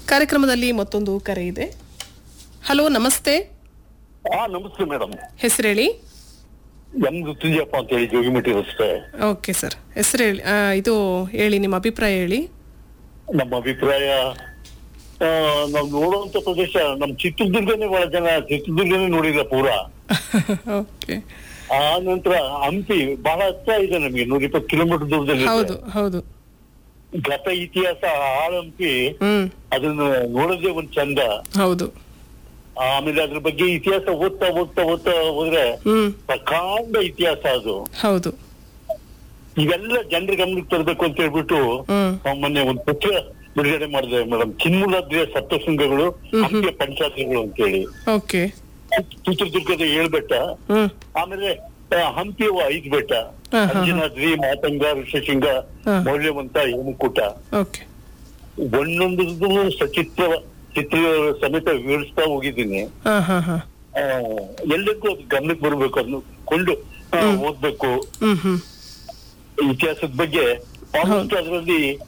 ಕಾರ್ಯಕ್ರಮದಲ್ಲಿ ಮತ್ತೊಂದು ಕರೆ ಇದೆ ಹಲೋ ನಮಸ್ತೆ ಹಾ ನಮಸ್ತೆ ಮೇಡಮ್ ಹೆಸರೇಳಿ ಎಂ ಮೃತ್ಯುಂಜಯಪ್ಪ ಅಂತ ಹೇಳಿ ಜೋಗಿಮಟ್ಟಿ ರಸ್ತೆ ಓಕೆ ಸರ್ ಹೆಸರು ಹೇಳಿ ಆ, ಇದು ಹೇಳಿ ನಿಮ್ಮ ಅಭಿಪ್ರಾಯ ಹೇಳಿ ನಮ್ಮ ಅಭಿಪ್ರಾಯ ಆ, ನಾವು ನೋಡುವಂತ ಪ್ರದೇಶ ನಮ್ ಚಿತ್ರದುರ್ಗನೇ ಬಹಳ ಜನ ಚಿತ್ರದುರ್ಗನೇ ನೋಡಿಲ್ಲ ಪೂರಾ ಓಕೆ ಆ ನಂತರ ಹಂಪಿ ಬಹಳ ಹತ್ರ ಇದೆ ನಮಗೆ ನೂರ ಇಪ್ಪತ್ತು ಕಿಲೋಮೀಟರ್ ದೂರದಲ್ಲಿ ಇದೆ. ಹೌದು ಹೌದು ಗತ ಇತಿಹಾಸ ಆಳ ಹಂಪಿ ಹ್ಮ್ ಅದನ್ನ ನೋಡೋದೇ ಒಂದ್ ಚಂದ ಹೌದು ಆಮೇಲೆ ಅದ್ರ ಬಗ್ಗೆ ಇತಿಹಾಸ ಓದ್ತಾ ಓದ್ತಾ ಓದ್ತಾ ಹೋದ್ರೆ ಹ್ಮ್ ಪ್ರಕಾಂಡ ಇತಿಹಾಸ ಅದು ಹೌದು ಇವೆಲ್ಲ ಜನರ ಗಮನಕ್ಕೆ ತರಬೇಕು ಅಂತ ಹೇಳ್ಬಿಟ್ಟು ಹ್ಮ್ ನಾವು ಮೊನ್ನೆ ಒಂದು ಪುಸ್ತಕ ಬಿಡುಗಡೆ ಮಾಡಿದೆ ಮೇಡಮ್ ಚಿನ್ಮೂಲಾದ್ರಿಯ ಸಪ್ತಶೃಂಗಗಳು ಹಂಪಿಯ ಪಂಚಾಯತ್ಗಳು ಅಂತ ಹೇಳಿ ಓಕೆ ಚಿತ್ರದುರ್ಗದ ಏಳು ಬೆಟ್ಟ ಹ್ಮ್ ಆಮೇಲೆ ಆ, ಹಂಪಿಯ ಐದು ಬೆಟ್ಟ ಹಾ, ಹಾ, ಹಾ. ಅಂಜನಾದ್ರಿ ಮಾತಂಗ ಋಷಶೃಂಗ ಹಾ. ಮೌಲ್ಯವಂತ ಹೇಮಕೂಟ ಓಕೆ ಒಂದೊಂದು ಸಚಿತ್ರ ಚಿತ್ರ ಸಮೇತ ವಿವರಿಸ್ತಾ ಹೋಗಿದ್ದೀನಿ ಹಾ ಹಾ ಹಾ ಆ, ಎಲ್ಲರಿಗೂ ಅದು ಗಮನಕ್ಕೆ ಬರ್ಬೇಕು ಅದನ್ನು ಕೊಂಡು ಆ, ಓದ್ಬೇಕು ಹ್ಮ್ ಹ್ಮ್ ಇತಿಹಾಸದ ಬಗ್ಗೆ ಆಲ್ಮೋಸ್ಟ್ ಅದರಲ್ಲಿ